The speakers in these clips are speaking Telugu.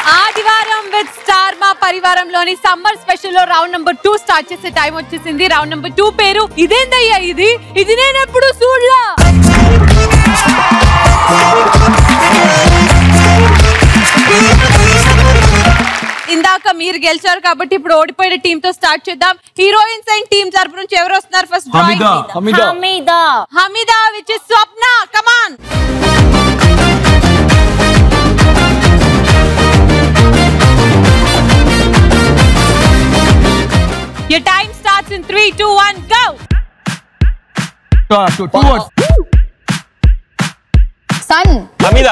ఆదివారం విత్ స్టార్ మా పరివారంలోని సమ్మర్ స్పెషల్ లో రౌండ్ నెంబర్ టూ స్టార్ట్ చేసే టైం వచ్చేసింది రౌండ్ నెంబర్ టూ పేరు ఇదేందయ్యా ఇది ఇది నేను ఎప్పుడు చూడలా ఇందాక మీరు గెలిచారు కాబట్టి ఇప్పుడు ఓడిపోయిన టీమ్ తో స్టార్ట్ చేద్దాం హీరోయిన్స్ అండ్ టీమ్ తరపు నుంచి ఎవరు వస్తున్నారు first Hamida Hamida Hamida Hamida which is Swapna come on Your time starts in 3, 2, 1, go! Two two words son Hamida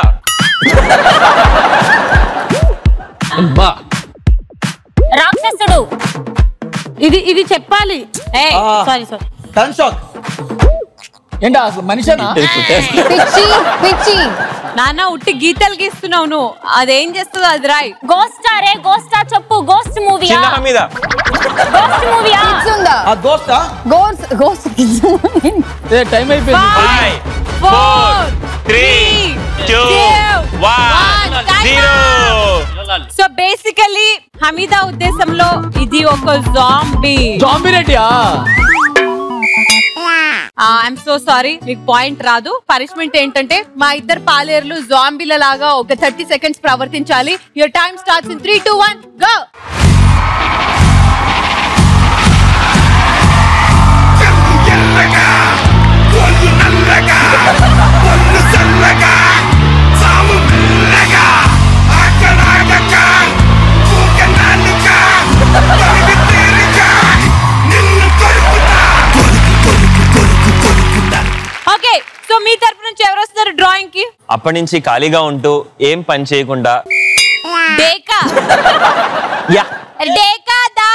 బా రాక్షసుడు ఇది ఇది చెప్పాలి సారీ సారీ టన్ షాక్ ఏంటి అసలు మనిషేనా పిచ్చి పిచ్చి నాన్న ఉట్టి గీతలు గీస్తున్నావు నువ్వు అదేం చేస్తుందో అది రాయ్ గోస్టా రే గోస్టా చెప్పు గోస్ట్ మూవీయా చిన్న హమీదా గోస్ట్ మూవీయా కిడ్స్ ఉందా ఆ దోస్తా గోస్ గోస్ కిడ్స్ ఏ టైం అయిపోయింది five four three two one zero so basically Hamida ఉద్దేశంలో ఇది ఒక జాంబీ జాంబీ రెడ్డియా ఐఎమ్ సో సారీ మీకు పాయింట్ రాదు పనిష్మెంట్ ఏంటంటే మా ఇద్దరు పాలేర్లు జాంబీల లాగా ఒక థర్టీ సెకండ్స్ ప్రవర్తించాలి your time starts in three two one go okay so మీ తరపు నుంచి ఎవరు వస్తారు డ్రాయింగ్ కి అప్పటి నుంచి ఖాళీగా ఉంటూ ఏం పని చేయకుండా డేకా యా డేకా దా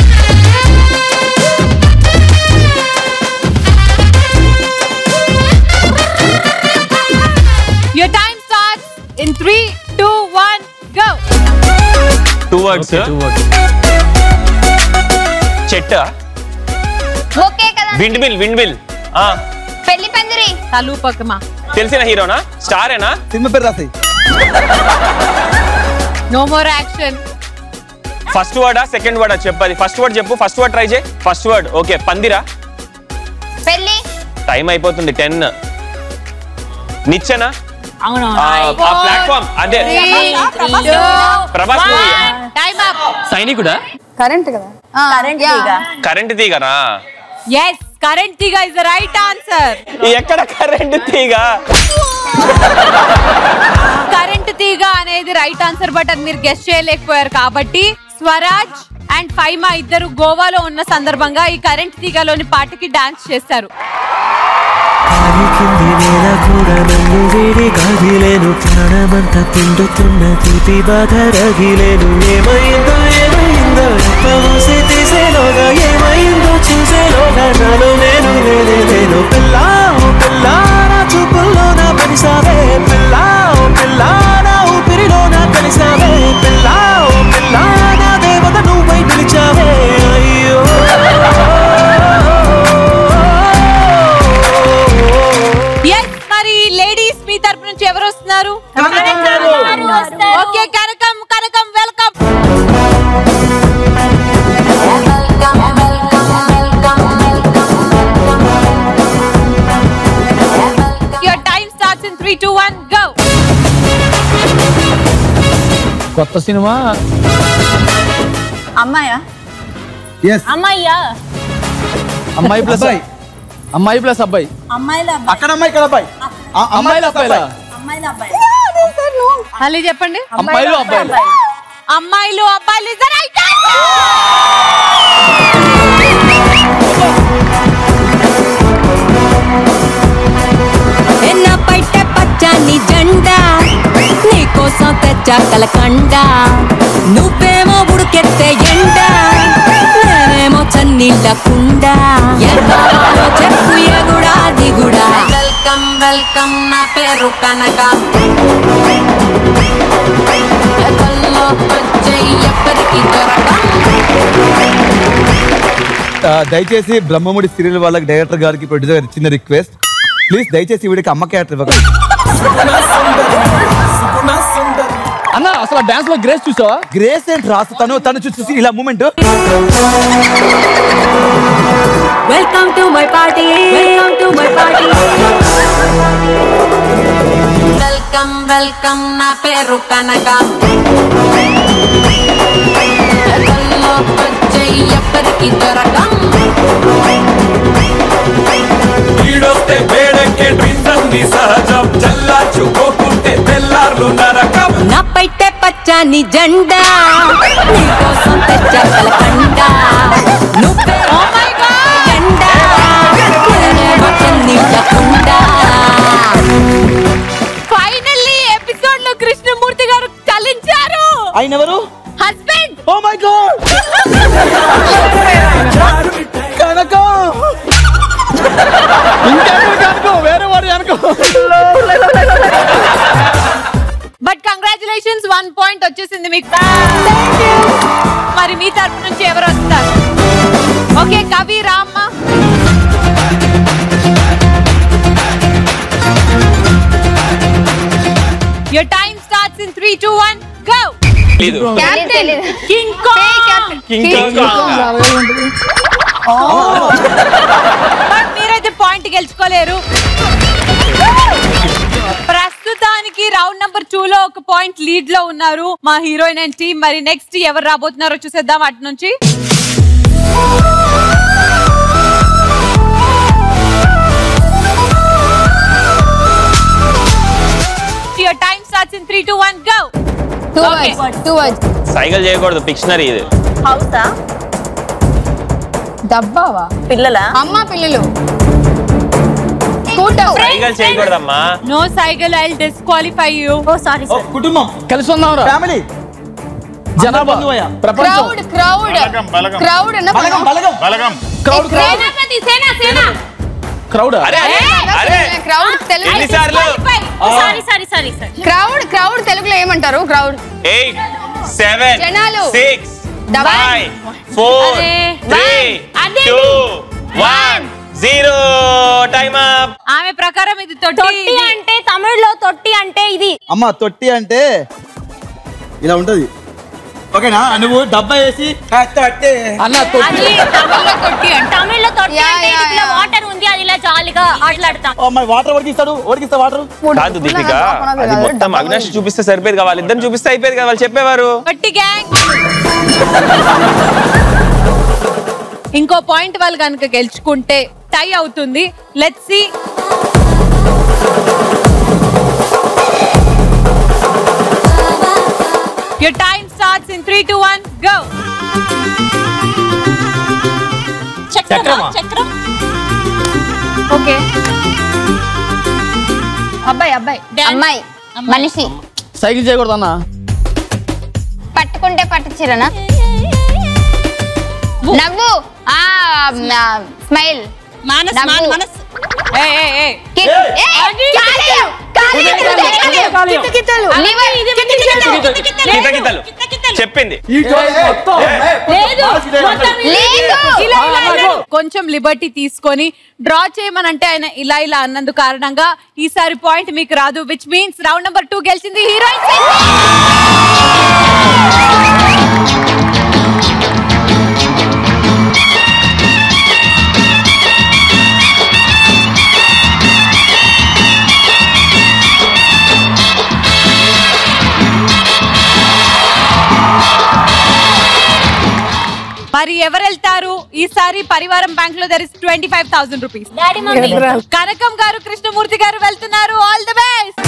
Your time starts in three, two, one, go. Two words two words చెట్ట ఓకే కదా విండ్ మిల్ విండ్ మిల్ పెళ్లి పందిరి తలూపకమా తెలిసిన హీరోనా స్టారేనా సినిమా పేరు రాసాయి నో మోర్ యాక్షన్ ఫస్ట్ వర్డా సెకండ్ వర్డా చెప్పది ఫస్ట్ వర్డ్ చెప్పు ఫస్ట్ వర్డ్ ట్రై చేయి ఫస్ట్ వర్డ్ ఓకే పందిరా పెళ్లి టైం అయిపోతుంది టెన్ నిచ్చెనా అవును ఆ ప్లాట్ఫామ్ అదే ప్రభాస్ మూవీ టైమ్ అప్ సైనికుడా కరెంట్ కదా కరెంట్ తీగ. కరెంట్ తీగనా ఎస్ కరెంట్ తీగ ఇస్ ద రైట్ ఆన్సర్ ఎక్కడ కరెంట్ తీగ కరెంట్ తీగ అనేది రైట్ ఆన్సర్ బట్ అది మీరు గెస్ట్ చేయలేకపోయారు కాబట్టి స్వరాజ్ అండ్ ఫైమా ఇద్దరు గోవాలో ఉన్న సందర్భంగా ఈ కరెంట్ తీగలోని పాటకి డాన్స్ చేస్తారు కింది నేల కూడా నన్ను వేడి గాదిలేను ప్రాణమంతా పిండుతున్న తీపి బాధ రగిలేను ఏమైందో ఏమైందో ఎప్పమూసి తీసేలోగా ఏమైందో చూసేలోగా నాలో నేను లేనే లేను పిల్లా ఓ పిల్లా నా చూపుల్లో నా పనిసావే పిల్లా ఓ పిల్లా నా ఊపిరిలో నా కలిసావే పిల్లా ఓ పిల్లా నా దేవత నువ్వై పిలిచావే అయ్యో ఎస్ మరి లేడీస్ మీ తరపు నుంచి ఎవరు వస్తున్నారు okay Kanakam Kanakam welcome your time starts in three two one go కొత్త సినిమా అమ్మాయా ఎస్ అమ్మాయ్యా అమ్మాయి ప్లస్ అబ్బాయి. అమ్మాయి ప్లస్ అబ్బాయి అమ్మాయిల అక్కడ అమ్మాయి ఇక్కడ అబ్బాయి ఆ అమ్మాయి అమ్మాయిల అబ్బాయిలా అమ్మాయిల అబ్బాయి మళ్ళీ చెప్పండి అమ్మాయిలు అబ్బాయిలు అమ్మాయిలు అబ్బాయిలు is the right answer. ఎన్న పైట పచ్చని జెండా నీకోసం తెచ్చా కలకండ నువ్వేమో ఉడికెత్తే ఎండ నేనేమో చన్నీళ్ళ కుండ ఎన్నాలో చెప్పు ఎగుడా దిగుడా వెల్కమ్ వెల్కమ్ నా పేరు కనక ఎక్కల్లో వచ్చేయి ఎప్పటికీ దొరకం ఆ, దయచేసి బ్రహ్మముడి సీరియల్ వాళ్ళకి డైరెక్టర్ గారికి ప్రొడ్యూసర్ గారికి చిన్న రిక్వెస్ట్ ప్లీజ్ దయచేసి వీడికి అమ్మ క్యారెక్టర్ ఇవ్వకండి అన్న అసలు డాన్స్ లో గ్రేస్ చూసావా గ్రేస్ ఏంటి రాసు తను తను చూసి చూసి ఇలా moment welcome to my party welcome to my party welcome welcome నా పేరు కనక కల్లో వచ్చేయి ఎప్పటికీ దొరకం ఈడొస్తే వేడెక్కే డ్రీమ్స్ అన్ని సహజం చల్లార్చుకోకుంటే తెల్లార్లు నరకం నా పైటే పచ్చని జెండా నీకోసం తెచ్చా కలకండ నువ్వే జెండా నేనేమో చెన్నివ్వకుండా ఫైనల్లీ ఎపిసోడ్ లో కృష్ణమూర్తి గారు చలించారు ఆయన ఎవరు husband oh my god Kanaka ఇంకెవరికి అనుకో వేరే వాడు అనుకో బట్ కంగ్రాచులేషన్స్ వన్ పాయింట్ వచ్చేసింది మీకు మరి మీ తరపు నుంచి ఎవరు వస్తారు ఓకే కవి రామ్మ your time starts in three two one go లేదు captain King Kong King Kong but మీరైతే పాయింట్ గెలుచుకోలేరు ప్రస్తుతానికి రౌండ్ నంబర్ టూ లో ఒక పాయింట్ లీడ్ లో ఉన్నారు మా హీరోయిన్ అండ్ టీమ్ మరి నెక్స్ట్ ఎవరు రాబోతున్నారో చూసేద్దాం అటు నుంచి your time starts in three two one go two words two words cycle చేయకూడదు పిక్షనరీ ఇది హౌసా డబ్బావా పిల్లల అమ్మ పిల్లలు స్కూటర్ సైకిల్ చేయకూడదమ్మా no cycle I disqualify you oh sorry sir కుటుంబం కలిసి ఉందాం రా ఫ్యామిలీ జనాభా బంధువయ్య. ప్రపంచం క్రౌడ్ క్రౌడ్ క్రౌడ్ అన్న బలగం బలగం బలగం క్రౌడ్ క్రౌడ్ సేనాపతి సేన సేన క్రౌడ్ అరే అరే క్రౌడ్ తెలుగు ఎన్నిసార్లు sorry sorry sorry sir crowd crowd తెలుగులో ఏమంటారు క్రౌడ్ ఎయిట్ సెవెన్ జనాలు. Six double. ఫైవ్ ఫోర్ అరే. త్రీ అదే. Two one zero time up ఆమె ప్రకారం ఇది తొట్టి తొట్టి అంటే తమిళ్లో తొట్టి అంటే ఇది అమ్మ తొట్టి అంటే ఇలా ఉంటది ఓకేనా నువ్వు డబ్బా వేసి తట్టే అన్న తొట్టి అది తమిళ్లో తొట్టి అంటే తమిళ్లో తొట్టి యా, అంటే యా, ఇది ఇలా యా. వాటర్ ఉంది అది ఇలా జాలిగా ఆటలాడతాం మరి వాటర్ ఉడికిస్తాడు ఉడికిస్తా వాటర్ కాదు దీపిక అది మొత్తం అవినాష్ చూపిస్తే సరిపోయేది కదా వాళ్ళిద్దరిని చూపిస్తే అయిపోయేది కదా వాళ్ళు చెప్పేవారు పట్టి గ్యాంగ్ ఇంకో పాయింట్ వాళ్ళు కనుక గెలుచుకుంటే టై అవుతుంది let's see your time starts in three two one go చక్రం చక్రం ఓకే అబ్బాయి అబ్బాయి అమ్మాయి మనిషి సైకిల్ చేయకూడదు అన్న పట్టుకుంటే పట్టుచిరనా నవ్వు ఆ స్మైల్ మానస్ నవ్వు. మానస్ ఏ ఏ ఏ కిత కితలు చెప్పింది కొంచెం లిబర్టీ తీసుకొని డ్రా చేయమనంటే ఆయన ఇలా ఇలా అన్నందు కారణంగా ఈసారి పాయింట్ మీకు రాదు which means round number two గెలిచింది హీరోయిన్ మరి ఎవరు వెళ్తారు ఈసారి పరివారం బ్యాంక్ లో there is twenty five thousand rupees daddy mummy Kanakam గారు కృష్ణమూర్తి గారు వెళ్తున్నారు all the best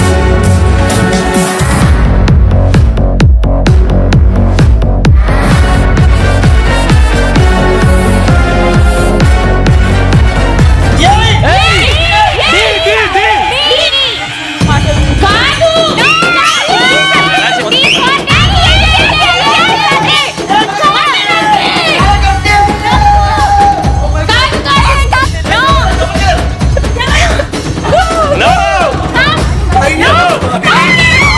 No! No!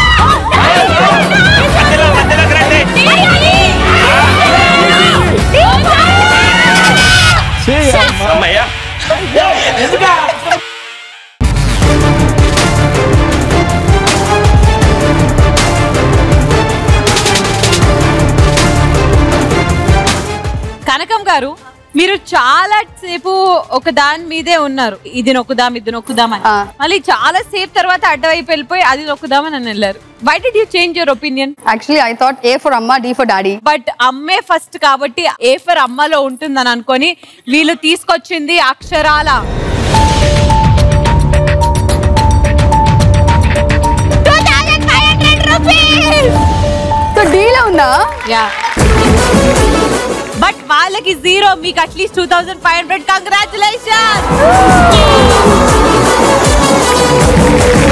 Kanakam గారు మీరు చాలా సేపు ఒక దాని మీదే ఉన్నారు ఇది నొక్కుదాం ఇది నొక్కుదాం అని ఆ. మళ్ళీ చాలా సేపు తర్వాత అడ్డవైపు వెళ్ళిపోయి అది నొక్కుదామని అని వెళ్ళారు why did you change your opinion actually I thought A for అమ్మ డి ఫర్ డాడీ బట్ అమ్మే ఫస్ట్ కాబట్టి ఏ ఫర్ అమ్మలో ఉంటుందని అనుకొని వీళ్ళు తీసుకొచ్చింది అక్షరాల సో డీలో ఉందా బట్ వాళ్ళకి జీరో మీకు at least two thousand five hundred congratulation